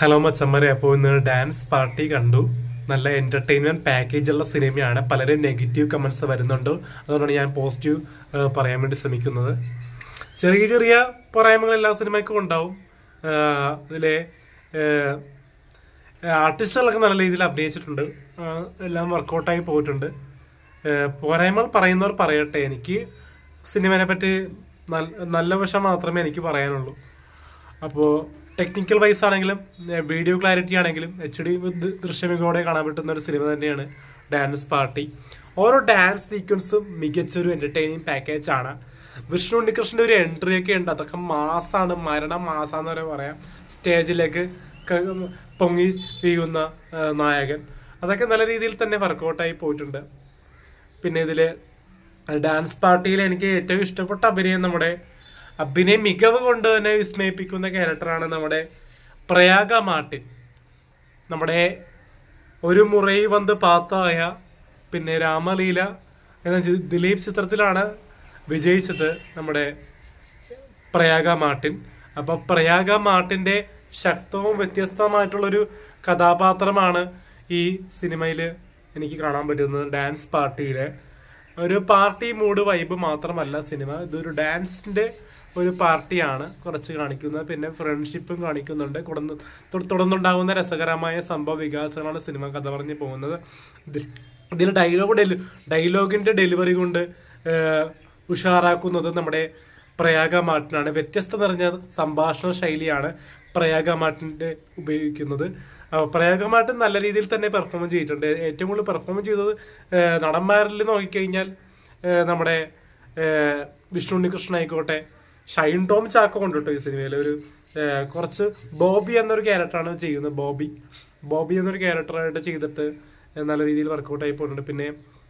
hello മച്ചമ്മരെ അപ്പോൾ ഇന്ന് dance party കണ്ടു നല്ല എന്റർടൈൻമെന്റ് പാക്കേജ് ഉള്ള സിനിമയാണ് പലരും നെഗറ്റീവ് കമന്റ്സ് വരുന്നുണ്ട് അതുകൊണ്ടാണ് ഞാൻ പോസിറ്റീവ് ഏഹ്, പറയാൻ വേണ്ടി ശ്രമിക്കുന്നത് ചെറിയ ചെറിയ പോരായ്മകൾ എല്ലാ സിനിമയ്ക്കും ഉണ്ടാവും ഏഹ്, അതിലെ ഏഹ്, ആർട്ടിസ്റ്റുകളൊക്കെ നല്ല രീതിയിൽ അഭിനയിച്ചിട്ടുണ്ട് ഏഹ്, എല്ലാം വർക്കൗട്ടായി പോയിട്ടുണ്ട് ഏഹ്, പോരായ്മകൾ പറയുന്നവർ പറയട്ടെ എനിക്ക് സിനിമയെ പറ്റി നല്ല- നല്ല വശം മാത്രമേ എനിക്ക് പറയാനുള്ളൂ അപ്പോൾ ടെക്നിക്കൽ വൈസ് ആണെങ്കിലും വീഡിയോ ക്ലാരിറ്റി ആണെങ്കിലും എച്ച് ഡി ദൃശ്യമികോടെ കാണാൻ പറ്റുന്ന ഒരു സിനിമ തന്നെയാണ് ഡാൻസ് പാർട്ടി ഓരോ ഡാൻസ് സീക്വൻസും മികച്ച ഒരു എന്റർടൈനിങ് പാക്കേജ് ആണ് വിഷ്ണു ഉണ്ണികൃഷ്ണന്റെ ഒരു എൻട്രി ഒക്കെ ഉണ്ട് അതൊക്കെ മാസാണ് മരണ മാസാന്ന് വരെ പറയാം സ്റ്റേജിലേക്ക് ക- പൊങ്ങി വീഴുന്ന ആ, നായകൻ അതൊക്കെ നല്ല രീതിയിൽ തന്നെ വർക്കൗട്ടായി പോയിട്ടുണ്ട് പിന്നെ ഇതില് ഡാൻസ് പാർട്ടിയിൽ എനിക്ക് ഏറ്റവും ഇഷ്ടപ്പെട്ട അഭിനയം നമ്മുടെ അഭിനയ മികവ് കൊണ്ട് തന്നെ വിസ്മയിപ്പിക്കുന്ന ക്യാരക്ടറാണ് നമ്മുടെ പ്രയാഗ മാർട്ടിൻ നമ്മുടെ ഒരു മുറൈ വന്ന് പാത്തായ പിന്നെ രാമലീല എന്ന ചി- ദിലീപ് ചിത്രത്തിലാണ് വിജയിച്ചത് നമ്മുടെ പ്രയാഗ മാർട്ടിൻ അപ്പൊ പ്രയാഗ മാർട്ടിന്റെ ശക്തവും വ്യത്യസ്തമായിട്ടുള്ളൊരു കഥാപാത്രമാണ് ഈ സിനിമയിൽ എനിക്ക് കാണാൻ പറ്റുന്നത് ഡാൻസ് പാർട്ടിയിലെ ഒരു പാർട്ടി മൂഡ് വൈബ് മാത്രമല്ല സിനിമ ഇതൊരു ഡാൻസിന്റെ ഒരു പാർട്ടിയാണ് കുറച്ച് കാണിക്കുന്നത് പിന്നെ ഫ്രണ്ട്ഷിപ്പും കാണിക്കുന്നുണ്ട് തുടർന്ന് തു- തുടർന്നുണ്ടാകുന്ന രസകരമായ സംഭവ വികാസങ്ങളാണ് സിനിമ കഥ പറഞ്ഞു പോകുന്നത് ഇതിൽ- ഇതിൽ ഡയലോഗ് ഡെലി ഡയലോഗിന്റെ ഡെലിവറി കൊണ്ട് ഏഹ്, ഉഷാറാക്കുന്നത് നമ്മുടെ പ്രയാഗ മാർട്ടിനാണ് വ്യത്യസ്ത നിറഞ്ഞ സംഭാഷണ ശൈലിയാണ് പ്രയാഗ മാർട്ടിന്റെ ഉപയോഗിക്കുന്നത് അഹ് പ്രയാഗ മാർട്ടിൻ നല്ല രീതിയിൽ തന്നെ പെർഫോം ചെയ്തിട്ടുണ്ട് ഏറ്റവും കൂടുതൽ പെർഫോം ചെയ്തത് ഏഹ്, നടന്മാരിൽ നോക്കിക്കഴിഞ്ഞാൽ ഏഹ്, നമ്മുടെ ഏഹ്, വിഷ്ണു ഉണ്ണികൃഷ്ണൻ ആയിക്കോട്ടെ ഷൈൻ ടോം ചാക്കോ കൊണ്ടിട്ടോ ഈ സിനിമയിൽ ഒരു ഏഹ്, കുറച്ച് ബോബി എന്നൊരു ക്യാരക്ടറാണ് ചെയ്യുന്നത് ബോബി ബോബി എന്നൊരു ക്യാരക്ടറായിട്ട് ചെയ്തിട്ട് നല്ല രീതിയിൽ വർക്കൗട്ട് ആയി പോയിട്ടുണ്ട് പിന്നെ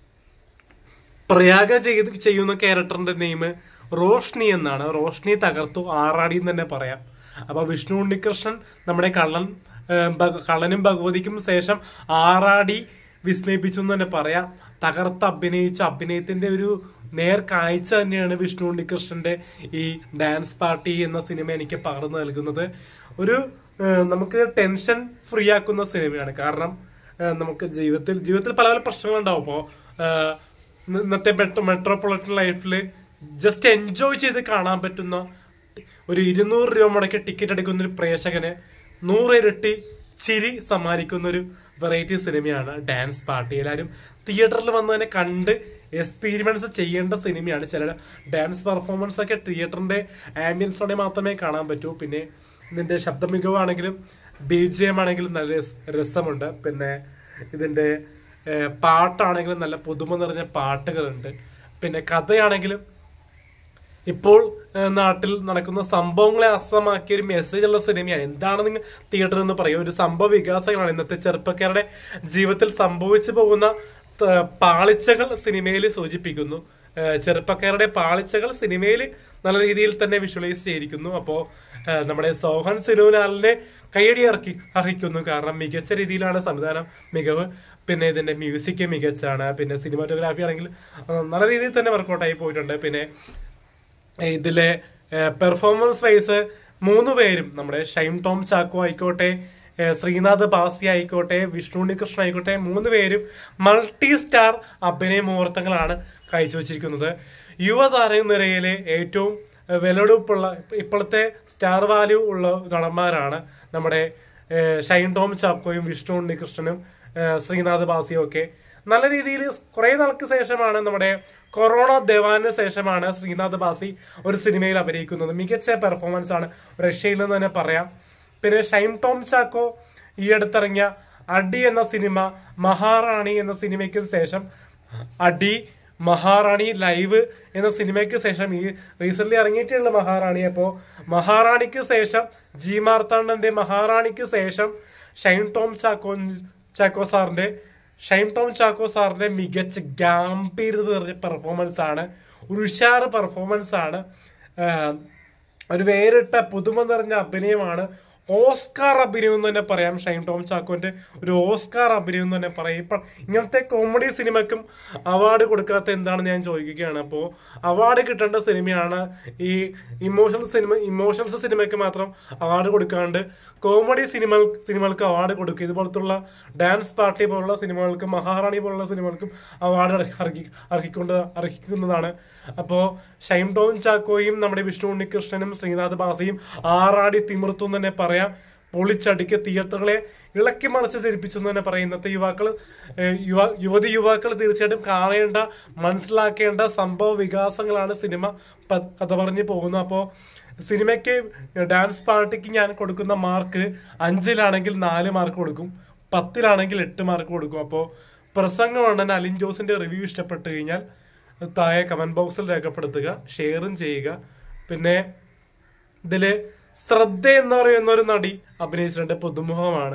പ്രയാഗ ചെയ്ത് ചെയ്യുന്ന ക്യാരക്ടറിന്റെ നെയിം റോഷ്നി എന്നാണ് റോഷ്നി തകർത്തു ആറാടി എന്ന് തന്നെ പറയാം അപ്പൊ വിഷ്ണു ഉണ്ണികൃഷ്ണൻ നമ്മുടെ കള്ളൻ ഏഹ്, ഭഗ- കള്ളനും ഭഗവതിക്കും ശേഷം ആറാടി വിസ്മയിപ്പിച്ചു എന്ന് തന്നെ പറയാം തകർത്ത് അഭിനയിച്ച അഭിനയത്തിന്റെ ഒരു നേർ കാഴ്ച തന്നെയാണ് വിഷ്ണു ഉണ്ണികൃഷ്ണന്റെ ഈ ഡാൻസ് പാർട്ടി എന്ന സിനിമ എനിക്ക് പകർന്നു നൽകുന്നത് ഒരു ഏഹ്, നമുക്ക് ടെൻഷൻ ഫ്രീ ആക്കുന്ന സിനിമയാണ് കാരണം ഏഹ്, നമുക്ക് ജീവിതത്തിൽ ജീവിതത്തിൽ പല പല പ്രശ്നങ്ങളുണ്ടാവും അപ്പോ ഏഹ്, ഇന്ന് ഇന്നത്തെ മെട്രോ മെട്രോപൊളിറ്റൻ ലൈഫിൽ ജസ്റ്റ് എൻജോയ് ചെയ്ത് കാണാൻ പറ്റുന്ന ഒരു ഇരുന്നൂറ് രൂപ മുടക്കി ടിക്കറ്റ് എടുക്കുന്ന ഒരു പ്രേക്ഷകന് നൂറിരട്ടി ചിരി സമ്മാനിക്കുന്ന ഒരു വെറൈറ്റി സിനിമയാണ് ഡാൻസ് പാർട്ടി എല്ലാവരും തിയേറ്ററിൽ വന്ന് തന്നെ കണ്ട് എക്സ്പീരിയൻസ് ചെയ്യേണ്ട സിനിമയാണ് ചില ഡാൻസ് പെർഫോമൻസ് ഒക്കെ തിയേറ്ററിന്റെ ആംബിയൻസോടെ മാത്രമേ കാണാൻ പറ്റൂ പിന്നെ ഇതിന്റെ ശബ്ദ മികവാണെങ്കിലും ബി ജി എം ആണെങ്കിലും നല്ല രസ- രസമുണ്ട് പിന്നെ ഇതിന്റെ ഏഹ്, പാട്ടാണെങ്കിലും നല്ല പുതുമ നിറഞ്ഞ പാട്ടുകളുണ്ട് പിന്നെ കഥയാണെങ്കിലും ഇപ്പോൾ ഏഹ്, നാട്ടിൽ നടക്കുന്ന സംഭവങ്ങളെ അസമാക്കിയ ഒരു മെസ്സേജ് ഉള്ള സിനിമയാണ് എന്താണ് നിങ്ങൾ തിയേറ്ററിൽ എന്ന് പറയുക ഒരു സംഭവ വികാസങ്ങളാണ് ഇന്നത്തെ ചെറുപ്പക്കാരുടെ ജീവിതത്തിൽ സംഭവിച്ചു പോകുന്ന ത- പാളിച്ചകൾ സിനിമയിൽ സൂചിപ്പിക്കുന്നു ഏഹ്, ചെറുപ്പക്കാരുടെ പാളിച്ചകൾ സിനിമയിൽ നല്ല രീതിയിൽ തന്നെ വിഷ്വലൈസ് ചെയ്തിരിക്കുന്നു അപ്പോ ഏഹ്, നമ്മുടെ സോഹൻ സിനുലാലിനെ കൈയടി ഇറക്കി അർഹിക്കുന്നു കാരണം മികച്ച രീതിയിലാണ് സംവിധാനം മികവ് പിന്നെ ഇതിന്റെ മ്യൂസിക് മികച്ചാണ് പിന്നെ സിനിമാറ്റോഗ്രാഫി ആണെങ്കിൽ അഹ് നല്ല രീതിയിൽ തന്നെ വർക്കൗട്ടായി പോയിട്ടുണ്ട് പിന്നെ ഇതിലെ പെർഫോമൻസ് വൈസ് മൂന്ന് പേരും നമ്മുടെ ഷൈം ടോം ചാക്കോ ആയിക്കോട്ടെ ഏഹ് ശ്രീനാഥ് ബാസി ആയിക്കോട്ടെ വിഷ്ണു ഉണ്ണികൃഷ്ണൻ ആയിക്കോട്ടെ മൂന്ന് പേരും മൾട്ടി സ്റ്റാർ അഭിനയ മുഹൂർത്തങ്ങളാണ് കാഴ്ചവെച്ചിരിക്കുന്നത് യുവതാര നിരയിലെ ഏറ്റവും ഏഹ് വിലപിടിപ്പുള്ള ഇപ്പോഴത്തെ സ്റ്റാർ വാല്യൂ ഉള്ള നടന്മാരാണ് നമ്മുടെ ഏഹ് ഷൈൻ ടോം ചാക്കോയും വിഷ്ണു ഉണ്ണികൃഷ്ണനും ഏഹ് ശ്രീനാഥ് ബാസിയും ഒക്കെ നല്ല രീതിയിൽ കുറെ നാൾക്ക് ശേഷമാണ് നമ്മുടെ കൊറോണ ദേവാന് ശേഷമാണ് ശ്രീനാഥ് ബാസി ഒരു സിനിമയിൽ അഭിനയിക്കുന്നത് മികച്ച പെർഫോമൻസ് ആണ് റഷ്യയിൽ നിന്ന് തന്നെ പറയാം പിന്നെ ഷൈം ടോം ചാക്കോ ഈ അടുത്തിറങ്ങിയ അടി എന്ന സിനിമ മഹാറാണി എന്ന സിനിമയ്ക്ക് ശേഷം അടി മഹാറാണി ലൈവ് എന്ന സിനിമയ്ക്ക് ശേഷം ഈ റീസെന്റ് ഇറങ്ങിയിട്ടുള്ള മഹാറാണി അപ്പോ മഹാറാണിക്ക് ശേഷം ജി മാർത്താണ്ഡന്റെ മഹാറാണിക്ക് ശേഷം ഷൈൻ ടോം ചാക്കോ ചാക്കോ സാറിന്റെ ഷൈൻ ടോം ചാക്കോ സാറിന്റെ മികച്ച ഗാംഭീര്യത നിറഞ്ഞ പെർഫോമൻസ് ആണ് ഒരു ഉഷാറ് പെർഫോമൻസ് ആണ് ആഹ് ഒരു വേറിട്ട പുതുമ നിറഞ്ഞ അഭിനയമാണ് ഓസ്കാർ അഭിനയം എന്ന് തന്നെ പറയാം ഷൈൻ ടോം ചാക്കോന്റെ ഒരു ഓസ്കാർ അഭിനയം എന്ന് തന്നെ പറയാം ഇപ്പൊ ഇങ്ങനത്തെ കോമഡി സിനിമയ്ക്കും അവാർഡ് കൊടുക്കാത്ത എന്താണെന്ന് ഞാൻ ചോദിക്കുകയാണ് അപ്പോൾ അവാർഡ് കിട്ടേണ്ട സിനിമയാണ് ഈ ഇമോഷണൽ സിനിമ ഇമോഷൻസ് സിനിമയ്ക്ക് മാത്രം അവാർഡ് കൊടുക്കാണ്ട് കോമഡി സിനിമ സിനിമകൾക്ക് അവാർഡ് കൊടുക്കുക ഇതുപോലത്തുള്ള ഡാൻസ് പാർട്ടി പോലുള്ള സിനിമകൾക്ക് മഹാറാണി പോലുള്ള സിനിമകൾക്കും അവാർഡ് അർഹി അർഹിക്കൊണ്ട് അർഹിക്കുന്നതാണ് അപ്പോൾ ഷൈം ടോം ചാക്കോയും നമ്മുടെ വിഷ്ണു ഉണ്ണികൃഷ്ണനും ശ്രീനാഥ് ബാസയും ആറാടി തിമിർത്തും തന്നെ പറയാം പൊളിച്ചടിക്ക് തിയേറ്ററുകളെ ഇളക്കി മറിച്ച് ധരിപ്പിച്ചെന്ന് തന്നെ പറയും ഇന്നത്തെ യുവാക്കൾ ഏഹ്, യുവ യുവതി യുവാക്കൾ തീർച്ചയായിട്ടും കാണേണ്ട മനസ്സിലാക്കേണ്ട സംഭവ വികാസങ്ങളാണ് സിനിമ പ- കഥ പറഞ്ഞ് പോകുന്നത് അപ്പോൾ സിനിമയ്ക്ക് ഡാൻസ് പാർട്ടിക്ക് ഞാൻ കൊടുക്കുന്ന മാർക്ക് അഞ്ചിലാണെങ്കിൽ നാല് മാർക്ക് കൊടുക്കും പത്തിലാണെങ്കിൽ എട്ട് മാർക്ക് കൊടുക്കും അപ്പോൾ പ്രസംഗമാണ് അലിൻ ജോസിന്റെ റിവ്യൂ ഇഷ്ടപ്പെട്ട് കഴിഞ്ഞാൽ താഴെ കമന്റ് ബോക്സിൽ രേഖപ്പെടുത്തുക ഷെയറും ചെയ്യുക പിന്നെ ഇതില് ശ്രദ്ധ എന്ന് പറയുന്ന ഒരു നടി അഭിനയിച്ചിട്ടുണ്ട് പുതുമുഖമാണ്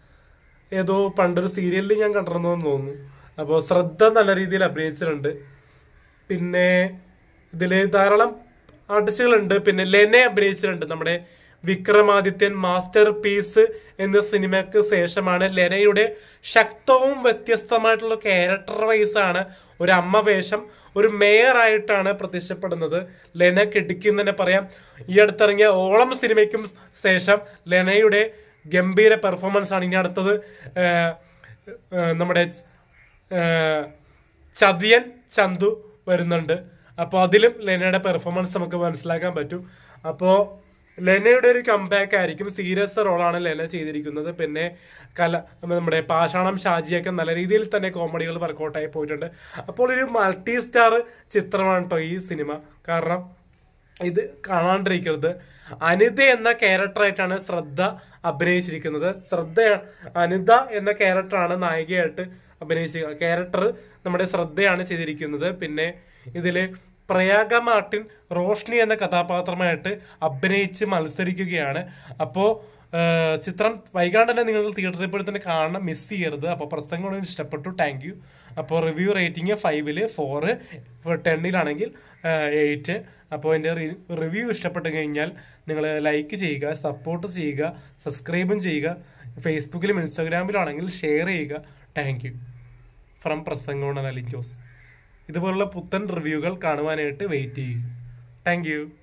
ഏതോ പണ്ടൊരു സീരിയലിൽ ഞാൻ കണ്ടിരുന്നു എന്ന് തോന്നുന്നു അപ്പോൾ ശ്രദ്ധ നല്ല രീതിയിൽ അഭിനയിച്ചിട്ടുണ്ട് പിന്നെ ഇതില് ധാരാളം ആർട്ടിസ്റ്റുകളുണ്ട് പിന്നെ ലെനെ അഭിനയിച്ചിട്ടുണ്ട് നമ്മുടെ വിക്രമാദിത്യൻ മാസ്റ്റർ പീസ് എന്ന സിനിമയ്ക്ക് ശേഷമാണ് ലെനയുടെ ശക്തവും വ്യത്യസ്തമായിട്ടുള്ള ക്യാരക്ടർ വൈസ് ആണ് ഒരു അമ്മ വേഷം ഒരു മേയർ ആയിട്ടാണ് പ്രത്യക്ഷപ്പെടുന്നത് ലെന കിടുക്കിന്ന് തന്നെ പറയാം ഈ അടുത്തിറങ്ങിയ ഓളം സിനിമയ്ക്കും ശേഷം ലെനയുടെ ഗംഭീര പെർഫോമൻസ് ആണ് ഇനി അടുത്തത് ഏഹ്, ഏഹ്, നമ്മുടെ ഏഹ്, ചതിയൻ ചന്തു വരുന്നുണ്ട് അപ്പോൾ അതിലും ലെനയുടെ പെർഫോമൻസ് നമുക്ക് മനസ്സിലാക്കാൻ പറ്റും അപ്പോൾ ലെനയുടെ ഒരു കംബാക്ക് ആയിരിക്കും സീരിയസ് റോളാണ് ലെന ചെയ്തിരിക്കുന്നത് പിന്നെ കല നമ്മുടെ പാഷാണം ഷാജിയൊക്കെ നല്ല രീതിയിൽ തന്നെ കോമഡികൾ വർക്കൗട്ടായി പോയിട്ടുണ്ട് അപ്പോൾ ഒരു മൾട്ടി സ്റ്റാർ ചിത്രമാണ് കേട്ടോ ഈ സിനിമ കാരണം ഇത് കാണാണ്ടിരിക്കരുത് അനിത എന്ന ക്യാരക്ടറായിട്ടാണ് ശ്രദ്ധ അഭിനയിച്ചിരിക്കുന്നത് ശ്രദ്ധ അനിത എന്ന ക്യാരക്ടറാണ് നായികയായിട്ട് അഭിനയിച്ച ക്യാരക്ടർ നമ്മുടെ ശ്രദ്ധയാണ് ചെയ്തിരിക്കുന്നത് പിന്നെ ഇതില് പ്രയാഗ മാർട്ടിൻ റോഷ്നി എന്ന കഥാപാത്രമായിട്ട് അഭിനയിച്ച് മത്സരിക്കുകയാണ് അപ്പോൾ ചിത്രം വൈകാണ്ട് തന്നെ നിങ്ങൾ തിയേറ്ററിൽ പോയി തന്നെ കാണണം മിസ് ചെയ്യരുത് അപ്പോൾ പ്രസംഗം ഇഷ്ടപ്പെട്ടു താങ്ക് യു അപ്പോൾ റിവ്യൂ റേറ്റിംഗ് ഫൈവില് ഫോറ് ടെന്നിലാണെങ്കിൽ എയ്റ്റ് അപ്പോൾ എൻ്റെ റിവ്യൂ ഇഷ്ടപ്പെട്ട് കഴിഞ്ഞാൽ നിങ്ങൾ ലൈക്ക് ചെയ്യുക സപ്പോർട്ട് ചെയ്യുക സബ്സ്ക്രൈബും ചെയ്യുക ഫേസ്ബുക്കിലും ഇൻസ്റ്റാഗ്രാമിലും ആണെങ്കിൽ ഷെയർ ചെയ്യുക താങ്ക് യു ഫ്രം പ്രസംഗോണ അലിജോസ് ഇതുപോലുള്ള പുത്തൻ റിവ്യൂകൾ കാണുവാനായിട്ട് വെയിറ്റ് ചെയ്യുക താങ്ക് യു